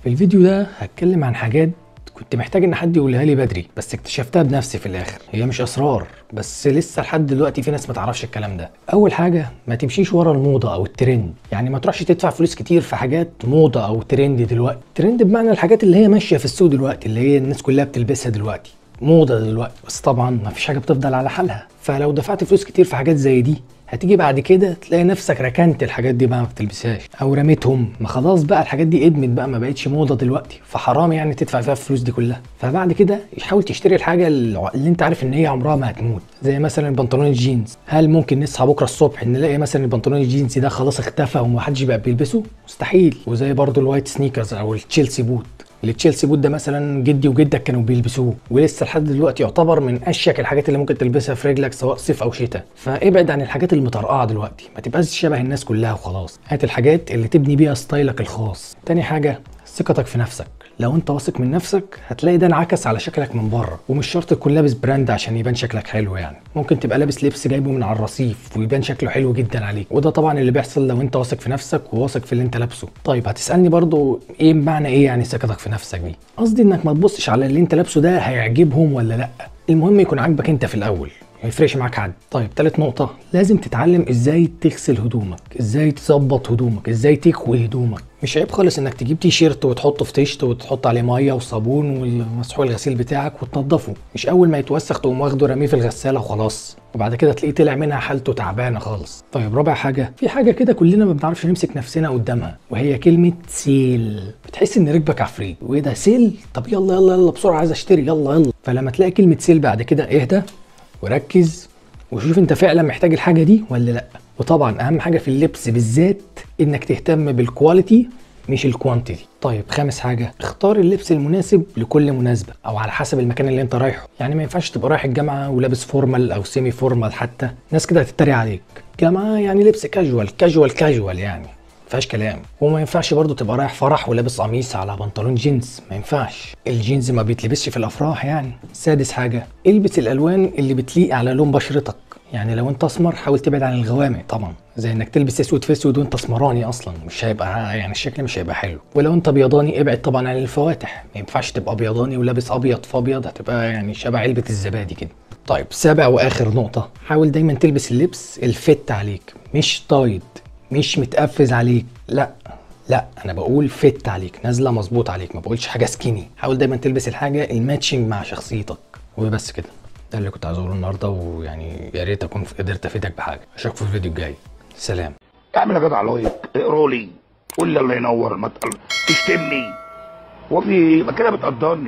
في الفيديو ده هتكلم عن حاجات كنت محتاج ان حد يقولها لي بدري بس اكتشفتها بنفسي في الاخر هي مش اسرار بس لسه لحد دلوقتي في ناس ما تعرفش الكلام ده اول حاجه ما تمشيش ورا الموضه او الترند يعني ما تروحش تدفع فلوس كتير في حاجات موضه او ترند دلوقتي ترند بمعنى الحاجات اللي هي ماشيه في السوق دلوقتي اللي هي الناس كلها بتلبسها دلوقتي موضه دلوقتي بس طبعا ما فيش حاجه بتفضل على حالها فلو دفعت فلوس كتير في حاجات زي دي هتيجي بعد كده تلاقي نفسك ركنت الحاجات دي بقى ما بتلبسهاش او رميتهم ما خلاص بقى الحاجات دي ادمت بقى ما بقتش موضه دلوقتي فحرام يعني تدفع فيها الفلوس دي كلها فبعد كده حاول تشتري الحاجه اللي اللي انت عارف ان هي عمرها ما هتموت زي مثلا البنطلون الجينز هل ممكن نصحى بكره الصبح نلاقي مثلا البنطلون الجينز ده خلاص اختفى ومحدش بقى بيلبسه مستحيل وزي برضو الوايت سنيكرز او التشيلسي بوت التشيلسي بوت ده مثلا جدي وجدك كانوا بيلبسوه ولسه لحد دلوقتي يعتبر من اشيك الحاجات اللي ممكن تلبسها في رجلك سواء صيف او شتاء فابعد عن الحاجات المطرقعه دلوقتي ما تبقاش شبه الناس كلها وخلاص هات الحاجات اللي تبني بيها ستايلك الخاص تاني حاجه ثقتك في نفسك لو انت واثق من نفسك هتلاقي ده انعكس على شكلك من بره ومش شرط تكون لابس براند عشان يبان شكلك حلو يعني ممكن تبقى لابس لبس جايبه من على الرصيف ويبان شكله حلو جدا عليك وده طبعا اللي بيحصل لو انت واثق في نفسك وواثق في اللي انت لابسه طيب هتسالني برضو ايه معنى ايه يعني ثقتك في نفسك دي قصدي انك ما تبصش على اللي انت لابسه ده هيعجبهم ولا لا المهم يكون عاجبك انت في الاول ما يفرقش معاك حد طيب تالت نقطة لازم تتعلم ازاي تغسل هدومك ازاي تظبط هدومك ازاي تكوي هدومك مش عيب خالص انك تجيب تي شيرت وتحطه في طشت وتحط عليه ميه وصابون والمسحوق الغسيل بتاعك وتنضفه مش اول ما يتوسخ تقوم واخده رميه في الغساله وخلاص وبعد كده تلاقيه طلع منها حالته تعبانه خالص طيب رابع حاجه في حاجه كده كلنا ما بنعرفش نمسك نفسنا قدامها وهي كلمه سيل بتحس ان ركبك عفريت وايه ده سيل طب يلا يلا يلا بسرعه عايز اشتري يلا يلا فلما تلاقي كلمه سيل بعد كده اهدى وركز وشوف انت فعلا محتاج الحاجه دي ولا لا وطبعا اهم حاجه في اللبس بالذات انك تهتم بالكواليتي مش الكوانتيتي طيب خامس حاجه اختار اللبس المناسب لكل مناسبه او على حسب المكان اللي انت رايحه يعني ما ينفعش تبقى رايح الجامعه ولابس فورمال او سيمي فورمال حتى ناس كده هتتريق عليك جامعه يعني لبس كاجوال كاجوال كاجوال يعني فيهاش كلام وما ينفعش برضو تبقى رايح فرح ولابس قميص على بنطلون جينز ما ينفعش الجينز ما بيتلبسش في الافراح يعني سادس حاجه البس الالوان اللي بتليق على لون بشرتك يعني لو انت اسمر حاول تبعد عن الغوامق طبعا زي انك تلبس اسود في اسود وانت اسمراني اصلا مش هيبقى يعني الشكل مش هيبقى حلو ولو انت بيضاني ابعد طبعا عن الفواتح ما ينفعش تبقى بيضاني ولابس ابيض في ابيض هتبقى يعني شبه علبه الزبادي كده طيب سابع واخر نقطه حاول دايما تلبس اللبس الفت عليك مش تايد مش متقفز عليك لا لا انا بقول فت عليك نازله مظبوط عليك ما بقولش حاجه سكيني حاول دايما تلبس الحاجه الماتشنج مع شخصيتك وبس كده ده اللي كنت عايز اقوله النهارده ويعني يا ريت اكون قدرت افيدك بحاجه اشوفك في الفيديو الجاي سلام اعمل يا جدع لايك اقرا لي قول لي الله ينور ما تقل- تشتمني وفي ما كده بتقدرني